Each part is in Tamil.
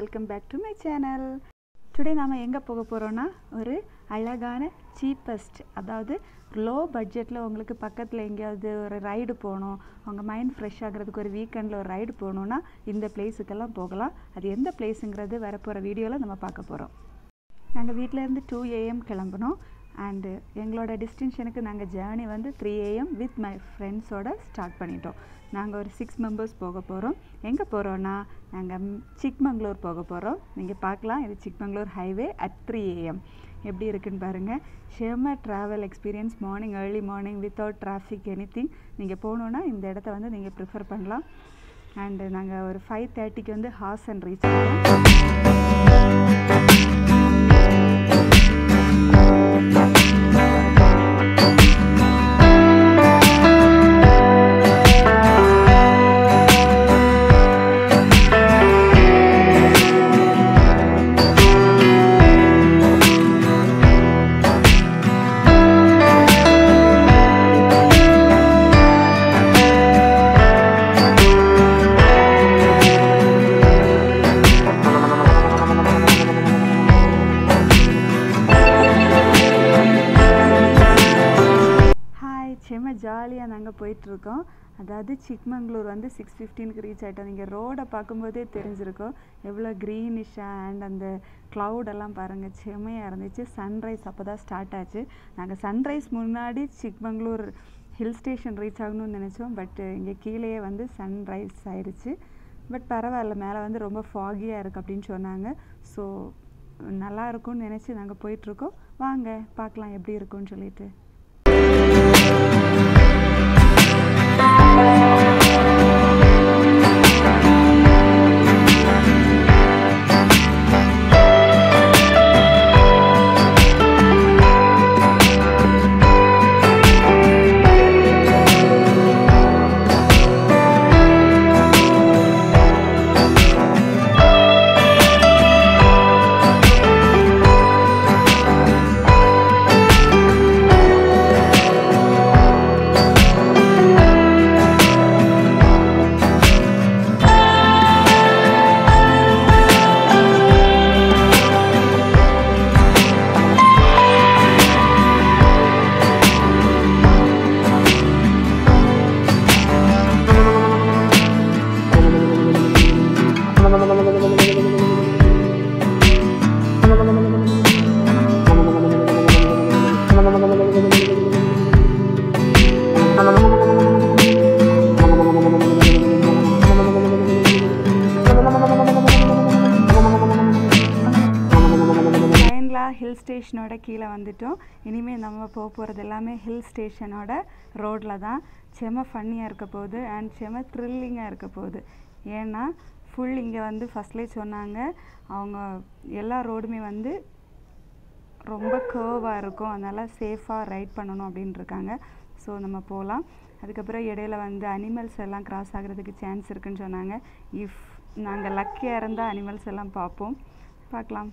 Welcome back to my channel today நாம் எங்கே போக போகிறோன்னா ஒரு அழகான சீப்பஸ்ட் அதாவது லோ பட்ஜெட்டில் உங்களுக்கு பக்கத்தில் எங்கேயாவது ஒரு ரைடு போகணும் உங்கள் மைண்ட் ஃப்ரெஷ் ஆகிறதுக்கு ஒரு வீக்கெண்டில் ஒரு ரைடு போகணுன்னா இந்த பிளேஸுக்கெல்லாம் போகலாம் அது எந்த பிளேஸுங்கிறது வரப்போகிற வீடியோவில் நம்ம பார்க்க போகிறோம் நாங்கள் வீட்டிலேருந்து டூ ஏஎம் கிளம்புனோம் அண்டு எங்களோட டிஸ்டிங்ஷனுக்கு நாங்கள் ஜேர்னி வந்து த்ரீ ஏஎம் வித் மை ஃப்ரெண்ட்ஸோட ஸ்டார்ட் பண்ணிட்டோம் நாங்கள் ஒரு சிக்ஸ் மெம்பர்ஸ் போக போகிறோம் எங்கே போகிறோன்னா நாங்கள் சிக்மங்களூர் போக போகிறோம் நீங்கள் பார்க்கலாம் இது Chikmagalur highway at three AM எப்படி இருக்குன்னு பாருங்கள் ஷெம travel experience morning early morning without traffic anything நீங்கள் போகணுன்னா இந்த இடத்த வந்து நீங்கள் ப்ரிஃபர் பண்ணலாம் அண்டு நாங்கள் ஒரு ஃபைவ் தேர்ட்டிக்கு வந்து ஹாசன் ரீச் ஆகிறோம் ஹாய் செம்ம ஜாலியாக நாங்கள் போயிட்டுருக்கோம் அதாவது சிக்மங்களூர் வந்து சிக்ஸ் ஃபிஃப்டீனுக்கு ரீச் ஆகிட்டோம் நீங்கள் ரோடை பார்க்கும்போதே தெரிஞ்சிருக்கும் எவ்வளோ க்ரீனிஷாக அண்ட் அந்த க்ளவுடெல்லாம் பாருங்கள் செம்மையாக இருந்துச்சு சன்ரைஸ் அப்போ தான் ஸ்டார்ட் ஆச்சு நாங்கள் சன்ரைஸ் முன்னாடி சிக்மங்களூர் ஹில் ஸ்டேஷன் ரீச் ஆகணும்னு நினச்சோம் பட் இங்கே கீழேயே வந்து சன்ரைஸ் ஆயிடுச்சு பட் பரவாயில்ல மேலே வந்து ரொம்ப ஃபாகியாக இருக்குது அப்படின்னு சொன்னாங்க ஸோ நல்லா இருக்கும்னு நினச்சி நாங்கள் போயிட்டுருக்கோம் வாங்க பார்க்கலாம் எப்படி இருக்கும்னு சொல்லிட்டு ஃபைனலாக ஹில் ஸ்டேஷனோட கீழே வந்துட்டோம் இனிமேல் நம்ம போக போகிறது எல்லாமே ஹில் ஸ்டேஷனோட ரோட்டில் தான் செம ஃபன்னியாக இருக்க போகுது அண்ட் செம த்ரில்லிங்காக இருக்க போகுது ஏன்னா ஃபுல் இங்கே வந்து ஃபஸ்ட்லேயே சொன்னாங்க அவங்க எல்லா ரோடுமே வந்து ரொம்ப கேர்வாக இருக்கும் அதனால் சேஃபாக ரைட் பண்ணணும் அப்படின்னு இருக்காங்க ஸோ நம்ம போகலாம் அதுக்கப்புறம் இடையில வந்து அனிமல்ஸ் எல்லாம் கிராஸ் ஆகிறதுக்கு சான்ஸ் இருக்குன்னு சொன்னாங்க இஃப் நாங்கள் லக்கியாக இருந்தால் அனிமல்ஸ் எல்லாம் பார்ப்போம் பார்க்கலாம்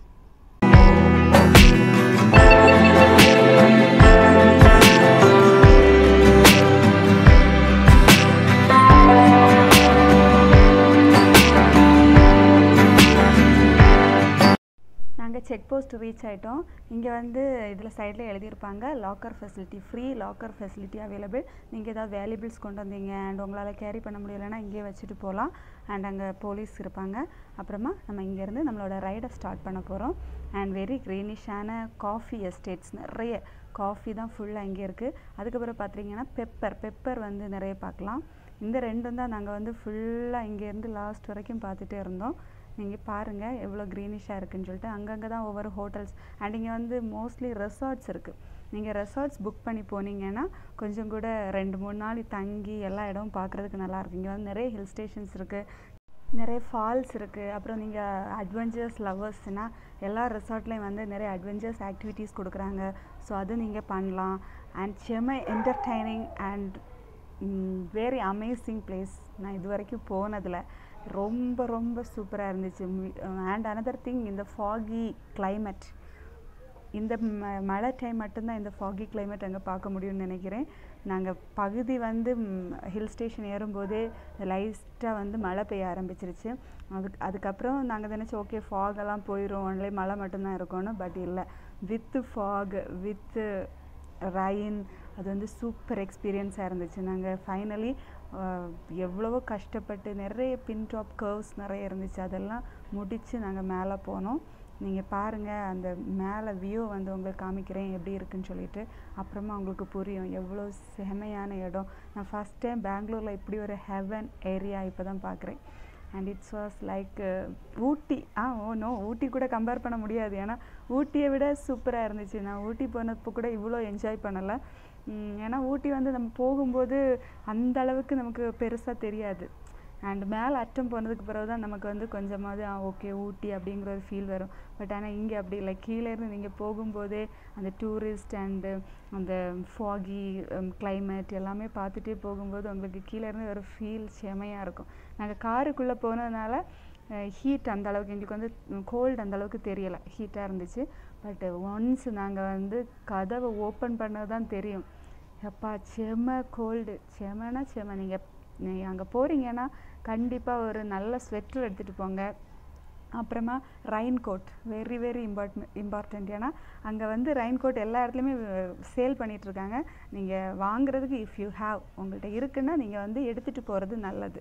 நாங்கள் செக் போஸ்ட் ரீச் ஆகிட்டோம் இங்கே வந்து இதில் சைடில் எழுதியிருப்பாங்க locker facility free locker facility available நீங்கள் ஏதாவது வேல்யூபிள்ஸ் கொண்டு வந்தீங்க அண்ட் உங்களால் கேரி பண்ண முடியலைன்னா இங்கேயே வச்சுட்டு போகலாம் அண்ட் அங்கே போலீஸ் இருப்பாங்க அப்புறமா நம்ம இங்கேருந்து நம்மளோட ரைடை ஸ்டார்ட் பண்ண போகிறோம் அண்ட் வெரி க்ரீனிஷான காஃபி எஸ்டேட்ஸ் நிறைய காஃபி தான் ஃபுல்லாக இங்கே இருக்குது அதுக்கப்புறம் பார்த்தீங்கன்னா பெப்பர் பெப்பர் வந்து நிறைய பார்க்கலாம் இந்த ரெண்டும் தான் நாங்கள் வந்து ஃபுல்லாக இங்கேருந்து லாஸ்ட் வரைக்கும் பார்த்துட்டே இருந்தோம் நீங்கள் பாருங்கள் எவ்வளோ க்ரீனிஷாக இருக்குன்னு சொல்லிட்டு அங்கங்கே தான் ஒவ்வொரு ஹோட்டல்ஸ் அண்ட் இங்கே வந்து மோஸ்ட்லி ரெசார்ட்ஸ் இருக்குது நீங்கள் ரெசார்ட்ஸ் புக் பண்ணி போனீங்கன்னா கொஞ்சம் கூட ரெண்டு மூணு நாள் தங்கி எல்லா இடமும் பார்க்குறதுக்கு நல்லாயிருக்கும் இங்கே வந்து நிறைய ஹில் ஸ்டேஷன்ஸ் இருக்குது நிறைய ஃபால்ஸ் இருக்குது அப்புறம் நீங்கள் அட்வென்ச்சர்ஸ் லவ்வர்ஸ்னால் எல்லா ரெசார்ட்லேயும் வந்து நிறைய அட்வென்ச்சர்ஸ் ஆக்டிவிட்டீஸ் கொடுக்குறாங்க ஸோ அது நீங்கள் பண்ணலாம் அண்ட் செம்ம entertaining and very amazing place நான் இது வரைக்கும் போனதில் ரொம்ப ரொம்ப சூப்பராக இருந்துச்சு அண்ட் அனதர் திங் இந்த ஃபாகி climate இந்த ம மழை டைம் மட்டும்தான் இந்த ஃபாகி climate அங்கே பார்க்க முடியும்னு நினைக்கிறேன் நாங்கள் பகுதி வந்து ஹில் ஸ்டேஷன் ஏறும்போதே லைட்டாக வந்து மழை பெய்ய ஆரம்பிச்சிருச்சு அதுக்கு அதுக்கப்புறம் நாங்கள் நினச்சோம் ஓகே ஃபாக் எல்லாம் போயிடும் ஒன்லி மழை மட்டும்தான் இருக்கும்னு பட் இல்லை வித்து ஃபாக் வித்து ரைன் அது வந்து சூப்பர் எக்ஸ்பீரியன்ஸாக இருந்துச்சு நாங்கள் ஃபைனலி எவ்வளவோ கஷ்டப்பட்டு நிறைய பின் டாப் கர்வ்ஸ் நிறைய இருந்துச்சு அதெல்லாம் முடித்து நாங்கள் மேலே போனோம் நீங்கள் பாருங்கள் அந்த மேலே வியூ வந்து உங்களுக்கு காமிக்கிறேன் எப்படி இருக்குன்னு சொல்லிட்டு அப்புறமா உங்களுக்கு புரியும் எவ்வளோ செமையான இடம் நான் ஃபஸ்ட் டைம் பெங்களூரில் இப்படி ஒரு ஹெவன் ஏரியா இப்போ தான் பார்க்குறேன் and it's was like Ooty ah oh no Ooty கூட கம்பேர் பண்ண முடியாது ஏன்னா ஊட்டியை விட சூப்பராக இருந்துச்சு நான் ஊட்டி போனப்போ கூட இவ்வளோ என்ஜாய் பண்ணலை ஏன்னா ஊட்டி வந்து நம்ம போகும்போது அந்த அளவுக்கு நமக்கு பெருசாக தெரியாது அண்ட் மேலே அட்டம் போனதுக்கு பிறகு தான் நமக்கு வந்து கொஞ்சமாவது ஆ ஓகே ஊட்டி அப்படிங்கிற ஒரு ஃபீல் வரும் பட் ஆனால் இங்கே அப்படி இல்லை கீழேருந்து நீங்கள் போகும்போதே அந்த டூரிஸ்ட் அண்டு அந்த ஃபாகி கிளைமேட் எல்லாமே பார்த்துட்டே போகும்போது உங்களுக்கு கீழேருந்து ஒரு ஃபீல் செமையாக இருக்கும் நாங்கள் காருக்குள்ளே போனதுனால ஹீட் அந்த அளவுக்கு எங்களுக்கு வந்து கோல்டு அந்த அளவுக்கு தெரியலை ஹீட்டாக இருந்துச்சு பட் ஒன்ஸ் நாங்கள் வந்து கதவை ஓப்பன் பண்ணது தான் தெரியும் எப்பா செம கோல்டு செமனா செம நீங்கள் நீங்கள் அங்கே போகிறீங்கன்னா கண்டிப்பாக ஒரு நல்ல ஸ்வெட்டர் எடுத்துகிட்டு போங்க அப்புறமா rain coat very very import important ஏன்னா அங்கே வந்து ரெயின் கோட் எல்லா இடத்துலையுமே சேல் பண்ணிகிட்ருக்காங்க நீங்கள் வாங்குறதுக்கு இஃப் யூ ஹாவ் உங்கள்கிட்ட இருக்குன்னா நீங்கள் வந்து எடுத்துகிட்டு போகிறது நல்லது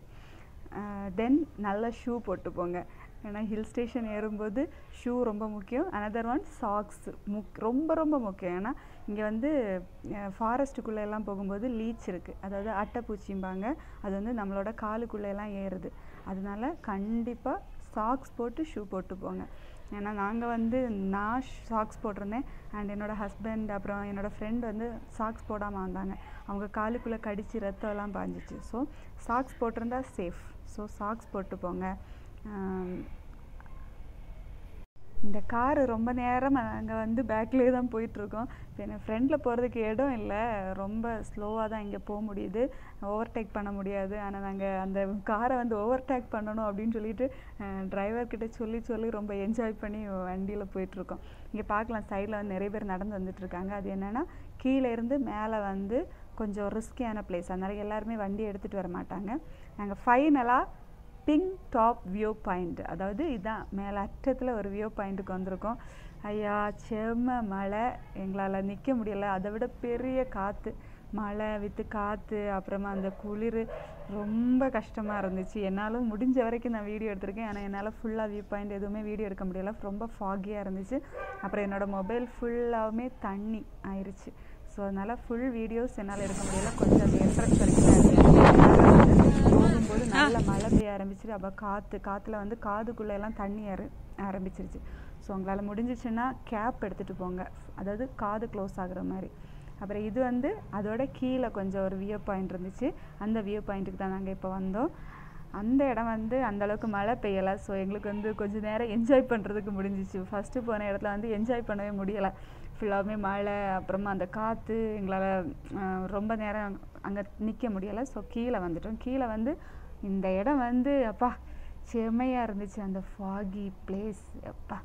தென் நல்ல ஷூ போட்டு போங்க ஏன்னா ஹில் ஸ்டேஷன் ஏறும்போது ஷூ ரொம்ப முக்கியம் அனதர் ஒன் சாக்ஸ் முக் ரொம்ப ரொம்ப முக்கியம் ஏன்னா இங்கே வந்து ஃபாரஸ்ட்டுக்குள்ளே எல்லாம் போகும்போது லீச் இருக்குது அதாவது அட்டைப்பூச்சிம்பாங்க அது வந்து நம்மளோட காலுக்குள்ளே எல்லாம் ஏறுது அதனால கண்டிப்பாக சாக்ஸ் போட்டு ஷூ போட்டு போங்க ஏன்னா நாங்கள் வந்து நான் சாக்ஸ் போட்டிருந்தேன் அண்ட் என்னோடய ஹஸ்பண்ட் அப்புறம் என்னோடய ஃப்ரெண்ட் வந்து சாக்ஸ் போடாமல் வந்தாங்க அவங்க காலுக்குள்ளே கடித்து ரத்தம் எல்லாம் பாஞ்சிச்சு ஸோ சாக்ஸ் போட்டிருந்தா சேஃப் ஸோ சாக்ஸ் போட்டு போங்க இந்த காரு ரொம்ப நேரம் நாங்கள் வந்து பேக்லேயே தான் போயிட்டுருக்கோம் இப்போ என் ஃப்ரெண்டில் போகிறதுக்கு இடம் இல்லை ரொம்ப ஸ்லோவாக தான் இங்கே போக முடியுது ஓவர்டேக் பண்ண முடியாது ஆனால் நாங்கள் அந்த காரை வந்து ஓவர்டேக் பண்ணணும் அப்படின்னு சொல்லிட்டு டிரைவர்கிட்ட சொல்லி சொல்லி ரொம்ப என்ஜாய் பண்ணி வண்டியில் போயிட்டுருக்கோம் இங்கே பார்க்கலாம் சைடில் வந்து நிறைய பேர் நடந்து வந்துட்டுருக்காங்க அது என்னென்னா கீழே இருந்து மேலே வந்து கொஞ்சம் ரிஸ்கியான பிளேஸ் அதனால் எல்லாருமே வண்டி எடுத்துகிட்டு வர மாட்டாங்க நாங்கள் ஃபைனலாக பிங்க் டாப் வியூ பாயிண்ட் அதாவது இதான் மேலே அற்றத்தில் ஒரு வியூ பாயிண்ட்டுக்கு வந்திருக்கோம் ஐயா செம்ம மழை எங்களால் நிற்க முடியல அதை விட பெரிய காற்று மழை வித்து காற்று அப்புறமா அந்த குளிர் ரொம்ப கஷ்டமாக இருந்துச்சு என்னாலும் முடிஞ்ச வரைக்கும் நான் வீடியோ எடுத்திருக்கேன் ஆனால் என்னால் ஃபுல்லாக வியூ பாயிண்ட் எதுவுமே வீடியோ எடுக்க முடியல ரொம்ப ஃபாகியாக இருந்துச்சு அப்புறம் என்னோடய மொபைல் ஃபுல்லாகவுமே தண்ணி ஆயிடுச்சு ஸோ அதனால் ஃபுல் வீடியோஸ் என்னால் எடுக்க முடியல கொஞ்சம் அந்த என்ட்ரன்ஸ் வரைக்கும் போகும்போது நல்ல மழை பெய்ய ஆரம்பிச்சிட்டு அப்போ காற்று காற்றுல வந்து காதுக்குள்ளே எல்லாம் தண்ணி ஆர ஆரம்பிச்சிருச்சு ஸோ உங்களால் முடிஞ்சிச்சுன்னா கேப் எடுத்துகிட்டு போங்க அதாவது காது க்ளோஸ் ஆகுற மாதிரி அப்புறம் இது வந்து அதோட கீழே கொஞ்சம் ஒரு வியூ பாயிண்ட் இருந்துச்சு அந்த வியூ பாயிண்ட்டுக்கு தான் நாங்கள் இப்போ வந்தோம் அந்த இடம் வந்து அந்தளவுக்கு மழை பெய்யலை ஸோ எங்களுக்கு வந்து கொஞ்சம் நேரம் என்ஜாய் பண்ணுறதுக்கு முடிஞ்சிச்சு ஃபஸ்ட்டு போன இடத்துல வந்து என்ஜாய் பண்ணவே முடியலை ஃபுல்லாகவுமே மழை அப்புறமா அந்த காற்று எங்களால் ரொம்ப நேரம் அங்கே நிற்க முடியலை ஸோ கீழே வந்துட்டோம் கீழே வந்து இந்த இடம் வந்து அப்பா செம்மையாக இருந்துச்சு அந்த ஃபாகி பிளேஸ் அப்பா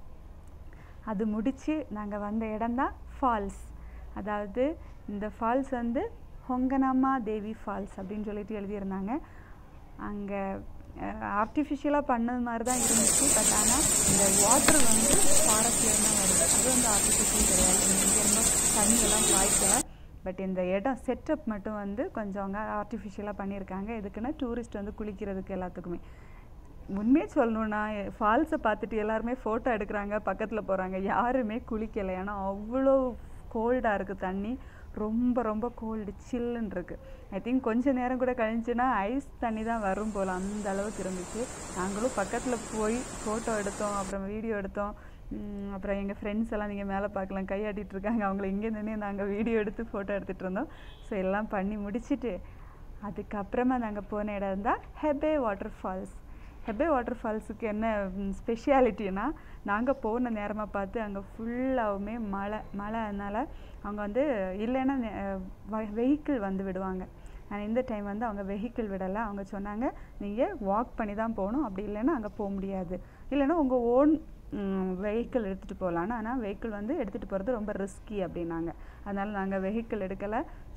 அது முடித்து நாங்கள் வந்த இடம்தான் ஃபால்ஸ் அதாவது இந்த ஃபால்ஸ் வந்து ஹொங்கனம்மா தேவி ஃபால்ஸ் அப்படின்னு சொல்லிட்டு எழுதியிருந்தாங்க அங்கே ஆர்டிஃபிஷியலாக பண்ணது மாதிரி தான் இருந்துச்சு பட் ஆனால் இந்த வாட்டர் வந்து ஃபாரஸ்ட்லேருந்து தான் வருது அது வந்து ஆர்டிஃபிஷியல் கிடையாது இங்கே ரொம்ப தண்ணியெல்லாம் பாய்க்கல பட் இந்த இடம் செட்டப் மட்டும் வந்து கொஞ்சம் அவங்க ஆர்டிஃபிஷியலாக பண்ணியிருக்காங்க எதுக்குன்னா டூரிஸ்ட் வந்து குளிக்கிறதுக்கு எல்லாத்துக்குமே உண்மையே சொல்லணுன்னா ஃபால்ஸை பார்த்துட்டு எல்லாருமே ஃபோட்டோ எடுக்கிறாங்க பக்கத்தில் போகிறாங்க யாருமே குளிக்கலை ஏன்னா அவ்வளோ கோல்டாக இருக்குது தண்ணி ரொம்ப ரொம்ப கோல்டு சில்லுன்னு இருக்குது ஐ திங்க் கொஞ்ச நேரம் கூட கழிஞ்சுன்னா ஐஸ் தண்ணி தான் வரும் போல் அந்த அளவுக்கு இருந்துச்சு நாங்களும் பக்கத்தில் போய் ஃபோட்டோ எடுத்தோம் அப்புறம் வீடியோ எடுத்தோம் அப்புறம் எங்கள் ஃப்ரெண்ட்ஸ் எல்லாம் நீங்கள் மேலே பார்க்கலாம் கையாட்டிகிட்டு இருக்காங்க அவங்கள இங்கே நின்று நாங்கள் வீடியோ எடுத்து ஃபோட்டோ எடுத்துகிட்டு இருந்தோம் ஸோ எல்லாம் பண்ணி முடிச்சுட்டு அதுக்கப்புறமா நாங்கள் போன இடம் தான் Hebbe water falls Hebbe water ஃபால்ஸுக்கு என்ன ஸ்பெஷாலிட்டினா நாங்கள் போன நேரமாக பார்த்து அங்கே ஃபுல்லாகவுமே மழை மழை அதனால் அவங்க வந்து இல்லைன்னா வெஹிக்கிள் வந்து விடுவாங்க ஆனால் இந்த டைம் வந்து அவங்க வெஹிக்கிள் விடலை அவங்க சொன்னாங்க நீங்கள் வாக் பண்ணி தான் போகணும் அப்படி இல்லைன்னா அங்கே போக முடியாது இல்லைன்னா உங்கள் ஓன் வெஹிக்கிள் எடுத்துகிட்டு போகலான்னு ஆனால் வெஹிக்கிள் வந்து எடுத்துகிட்டு போகிறது ரொம்ப ரிஸ்கி அப்படின்னாங்க அதனால் நாங்கள் வெஹிக்கிள் எடுக்கலை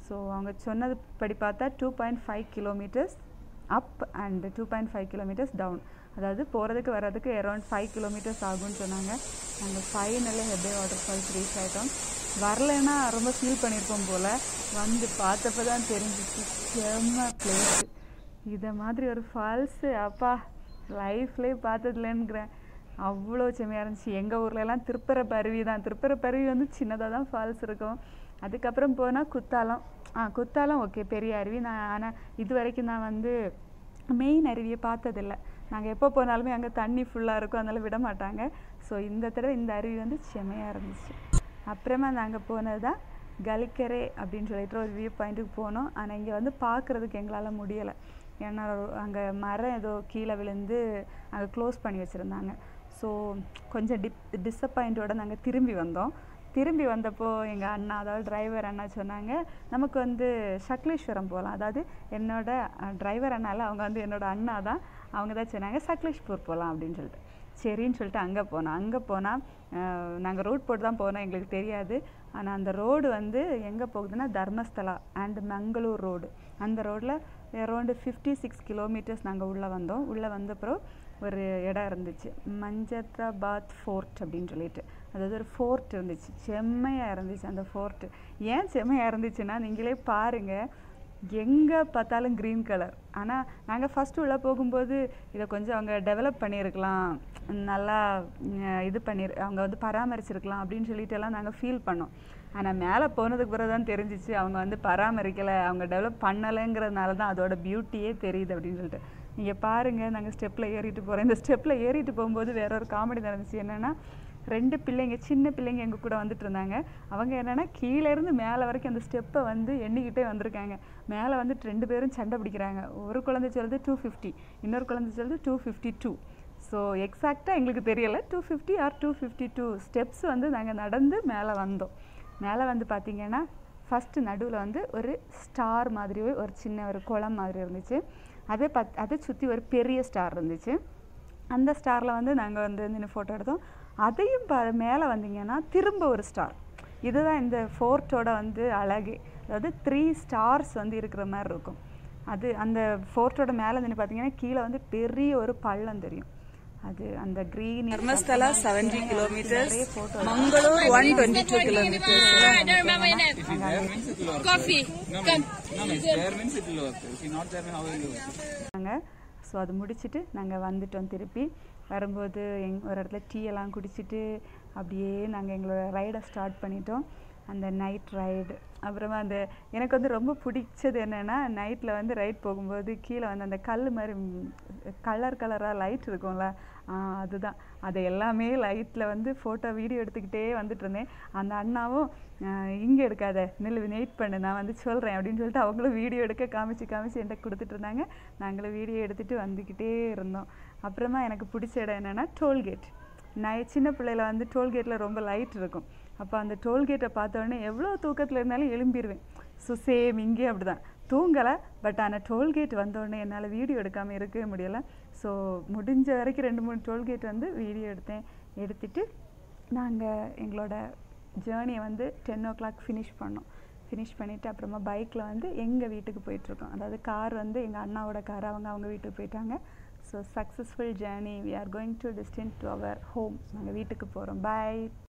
ஸோ அவங்க சொன்னது படி பார்த்தா two point five kilometres up and two point five kilometres down அதாவது போகிறதுக்கு வர்றதுக்கு அரௌண்ட் ஃபைவ் கிலோமீட்டர்ஸ் ஆகும்னு சொன்னாங்க நாங்கள் finally Hebbe water falls reach ஆகிட்டோம் வரலைன்னா ரொம்ப ஃபீல் பண்ணியிருப்போம் போல் வந்து பார்த்தப்ப தான் தெரிஞ்சிச்சு செம்ம பிளேஸ் இதை மாதிரி ஒரு ஃபால்ஸு அப்பா லைஃப்லேயே பார்த்ததுலங்கிறேன் அவ்வளோ செம்மையாக இருந்துச்சு எங்கள் ஊர்லலாம் திருப்பரப்பு அருவி தான் திருப்பரப்பு அருவி வந்து சின்னதாக தான் ஃபால்ஸ் இருக்கும் அதுக்கப்புறம் போனால் குத்தாலம் ஆ குத்தாலம் ஓகே பெரிய அருவி நான் ஆனால் இது வரைக்கும் நான் வந்து மெயின் அருவியை பார்த்ததில்ல நாங்கள் எப்போ போனாலுமே அங்கே தண்ணி ஃபுல்லாக இருக்கும் அதனால விட மாட்டாங்க ஸோ இந்த தடவை இந்த அருவி வந்து செமையாக இருந்துச்சு அப்புறமா நாங்கள் போனது தான் கலிக்கரை அப்படின்னு சொல்லிட்டு ஒரு வியூ பாயிண்ட்டுக்கு போனோம் ஆனால் இங்கே வந்து பார்க்குறதுக்கு எங்களால் முடியலை ஏன்னா அங்கே மரம் ஏதோ கீழே விழுந்து அங்கே க்ளோஸ் பண்ணி வச்சுருந்தாங்க ஸோ கொஞ்சம் டிப் டிஸப்பாயிண்ட்டோட நாங்கள் திரும்பி வந்தோம் திரும்பி வந்தப்போ எங்கள் அண்ணா அதாவது டிரைவர் அண்ணா சொன்னாங்க நமக்கு வந்து சக்லேஸ்வரம் போகலாம் அதாவது என்னோட டிரைவர் அண்ணால அவங்க வந்து என்னோட அண்ணா தான் அவங்க தான் சொன்னாங்க சக்லேஷ்பூர் போகலாம் அப்படின்னு சொல்லிட்டு சரின்னு சொல்லிட்டு அங்கே போனோம் அங்கே போனால் நாங்கள் ரோட் போட்டு தான் போனோம் எங்களுக்கு தெரியாது ஆனால் அந்த ரோடு வந்து எங்கே போகுதுன்னா தர்மஸ்தலா அண்ட் மங்களூர் ரோடு அந்த ரோட்டில் அரௌண்டு ஃபிஃப்டி சிக்ஸ் கிலோமீட்டர்ஸ் நாங்கள் உள்ளே வந்தோம் உள்ளே வந்தப்புறம் ஒரு இடம் இருந்துச்சு மஞ்சத்ராபாத் ஃபோர்ட் அப்படின்னு சொல்லிட்டு அதாவது ஒரு ஃபோர்ட் இருந்துச்சு செம்மையாக இருந்துச்சு அந்த ஃபோர்ட்டு ஏன் செம்மையாக இருந்துச்சுன்னா நீங்களே பாருங்கள் எங்கே பார்த்தாலும் க்ரீன் கலர் ஆனால் நாங்கள் ஃபஸ்ட்டு உள்ளே போகும்போது இதை கொஞ்சம் அவங்க டெவலப் பண்ணியிருக்கலாம் நல்லா இது பண்ணி அவங்க வந்து பராமரிச்சிருக்கலாம் அப்படின்னு சொல்லிட்டு எல்லாம் நாங்கள் ஃபீல் பண்ணோம் ஆனால் மேலே போனதுக்கு பிறகு தான் தெரிஞ்சிச்சு அவங்க வந்து பராமரிக்கலை அவங்க டெவலப் பண்ணலைங்கிறதுனால தான் அதோட பியூட்டியே தெரியுது அப்படின்னு சொல்லிட்டு நீங்கள் பாருங்கள் நாங்கள் ஸ்டெப்பில் ஏறிட்டு போகிறோம் இந்த ஸ்டெப்பில் ஏறிட்டு போகும்போது வேற ஒரு காமெடி நடந்துச்சு என்னென்னா ரெண்டு பிள்ளைங்க சின்ன பிள்ளைங்க எங்கள் கூட வந்துட்டு இருந்தாங்க அவங்க என்னென்னா கீழேருந்து மேலே வரைக்கும் அந்த ஸ்டெப்பை வந்து எண்ணிக்கிட்டே வந்திருக்காங்க மேலே வந்துட்டு ரெண்டு பேரும் சண்டை பிடிக்கிறாங்க ஒரு குழந்தை சொல்லுது டூ ஃபிஃப்டி இன்னொரு குழந்தை சொல்லுது டூ ஃபிஃப்டி டூ ஸோ எக்ஸாக்டாக எங்களுக்கு தெரியலை two fifty or two fifty two steps வந்து நாங்கள் நடந்து மேலே வந்தோம் மேலே வந்து பார்த்திங்கன்னா ஃபஸ்ட்டு நடுவில் வந்து ஒரு ஸ்டார் மாதிரி ஒரு சின்ன ஒரு குளம் மாதிரி இருந்துச்சு அதை பத் அதை சுற்றி ஒரு பெரிய ஸ்டார் இருந்துச்சு அந்த ஸ்டாரில் வந்து நாங்கள் வந்து நின்று ஃபோட்டோ எடுத்தோம் அதையும் ப மேலே வந்தீங்கன்னா திரும்ப ஒரு ஸ்டார் இதுதான் இந்த ஃபோர்ட்டோட வந்து அழகு அதாவது த்ரீ ஸ்டார்ஸ் வந்து இருக்கிற மாதிரி இருக்கும் அது அந்த ஃபோர்ட்டோட மேலே நின்று பார்த்தீங்கன்னா கீழே வந்து பெரிய ஒரு பள்ளம் தெரியும் அது அந்த green Dharmasthala seventy kilometres Mangaluru one twenty two kilometres Coffee. Come. No, no, it's there means it will work. If you're not there, then how will you work? நாங்கள் ஸோ அது முடிச்சுட்டு நாங்கள் வந்துட்டோம் திருப்பி வரும்போது எங் ஒரு இடத்துல டீ எல்லாம் குடிச்சிட்டு அப்படியே நாங்கள் எங்களோட ரைடை ஸ்டார்ட் பண்ணிட்டோம் அந்த நைட் ரைடு அப்புறமா அந்த எனக்கு வந்து ரொம்ப பிடிச்சது என்னென்னா நைட்டில் வந்து ரைட் போகும்போது கீழே வந்து அந்த கல் மாதிரி கலர் கலராக லைட் இருக்கும்ல ஆ, அதுதான் அதை எல்லாமே லைட்டில் வந்து ஃபோட்டோ வீடியோ எடுத்துக்கிட்டே வந்துட்டு இருந்தேன் அந்த அண்ணாவும் இங்கே எடுக்காத நில்லு வெயிட் பண்ணு நான் வந்து சொல்கிறேன் அப்படின்னு சொல்லிட்டு அவங்களும் வீடியோ எடுக்க காமிச்சு காமிச்சு என்கிட்ட கொடுத்துட்டு இருந்தாங்க நாங்களும் வீடியோ எடுத்துகிட்டு வந்துக்கிட்டே இருந்தோம் அப்புறமா எனக்கு பிடிச்ச இடம் என்னென்னா டோல்கேட் நான் சின்ன பிள்ளையில வந்து டோல்கேட்டில் ரொம்ப லைட் இருக்கும் அப்போ அந்த டோல்கேட்டை பார்த்தோன்னே எவ்வளோ தூக்கத்தில் இருந்தாலும் எழும்பிடுவேன் ஸோ சேம் இங்கே அப்படி தான் தூங்கலை பட் ஆனால் டோல்கேட் வந்தோடனே என்னால் வீடியோ எடுக்காமல் இருக்கவே முடியலை ஸோ முடிஞ்ச வரைக்கும் ரெண்டு மூணு டோல்கேட் வந்து வீடியோ எடுத்தேன் எடுத்துட்டு நாங்கள் எங்களோட ஜேர்னியை வந்து டென் ஓ கிளாக் ஃபினிஷ் பண்ணோம் ஃபினிஷ் பண்ணிவிட்டு அப்புறமா பைக்கில் வந்து எங்கள் வீட்டுக்கு போயிட்டுருக்கோம் அதாவது கார் வந்து எங்கள் அண்ணாவோட கார் அவங்க அவங்க வீட்டுக்கு போயிட்டாங்க so successful journey we are going to distant to our home நாங்கள் வீட்டுக்கு போகிறோம் பை